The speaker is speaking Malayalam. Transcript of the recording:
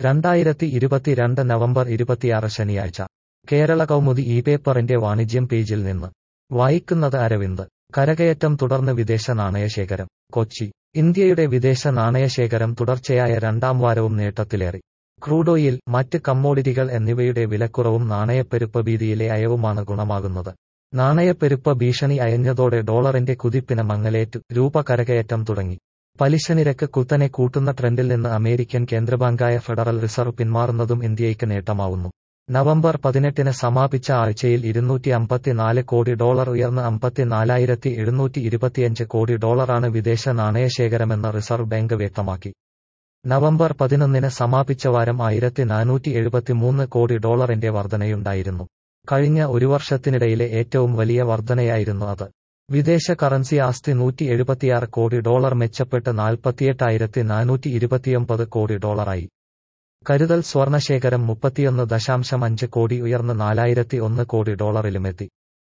രണ്ടായിരത്തി ഇരുപത്തിരണ്ട് നവംബർ ഇരുപത്തിയാറ് ശനിയാഴ്ച കേരള കൗമുദി ഈ പേപ്പറിന്റെ വാണിജ്യം പേജിൽ നിന്ന് വായിക്കുന്നത് അരവിന്ദ് കരകയറ്റം തുടർന്ന് വിദേശ നാണയശേഖരം കൊച്ചി ഇന്ത്യയുടെ വിദേശ നാണയശേഖരം തുടർച്ചയായ രണ്ടാം വാരവും നേട്ടത്തിലേറി ക്രൂഡ് ഓയിൽ മറ്റ് കമ്മോഡിറ്റികൾ എന്നിവയുടെ വിലക്കുറവും നാണയപ്പെരുപ്പ ഭീതിയിലെ അയവുമാണ് ഗുണമാകുന്നത് നാണയപ്പെരുപ്പ ഭീഷണി അയഞ്ഞതോടെ ഡോളറിന്റെ കുതിപ്പിന് മങ്ങലേറ്റു രൂപ കരകയറ്റം തുടങ്ങി പലിശ നിരക്ക് കുത്തനെ കൂട്ടുന്ന ട്രെൻഡിൽ നിന്ന് അമേരിക്കൻ കേന്ദ്രബാങ്കായ ഫെഡറൽ റിസർവ് പിന്മാറുന്നതും ഇന്ത്യയ്ക്ക് നേട്ടമാവുന്നു നവംബർ പതിനെട്ടിന് സമാപിച്ച ആഴ്ചയിൽ ഇരുന്നൂറ്റി അമ്പത്തിനാല് കോടി ഡോളർ ഉയർന്ന് അമ്പത്തിനാലായിരത്തി എഴുന്നൂറ്റി ഇരുപത്തിയഞ്ച് കോടി ഡോളറാണ് വിദേശ നാണയശേഖരമെന്ന് റിസർവ് ബാങ്ക് വ്യക്തമാക്കി നവംബർ പതിനൊന്നിന് സമാപിച്ച വാരം ആയിരത്തി നാനൂറ്റി എഴുപത്തിമൂന്ന് കോടി ഡോളറിന്റെ വർധനയുണ്ടായിരുന്നു കഴിഞ്ഞ ഒരു വർഷത്തിനിടയിലെ ഏറ്റവും വലിയ വർധനയായിരുന്നു അത് വിദേശ കറൻസി ആസ്തി നൂറ്റി എഴുപത്തിയാറ് കോടി ഡോളർ മെച്ചപ്പെട്ട് നാൽപ്പത്തിയെട്ടായിരത്തി നാനൂറ്റി ഇരുപത്തിയൊമ്പത് കോടി ഡോളറായി കരുതൽ സ്വർണശേഖരം മുപ്പത്തിയൊന്ന് ദശാംശം അഞ്ച് കോടി ഉയർന്ന് നാലായിരത്തി ഒന്ന് കോടി ഡോളറിലുമെത്തി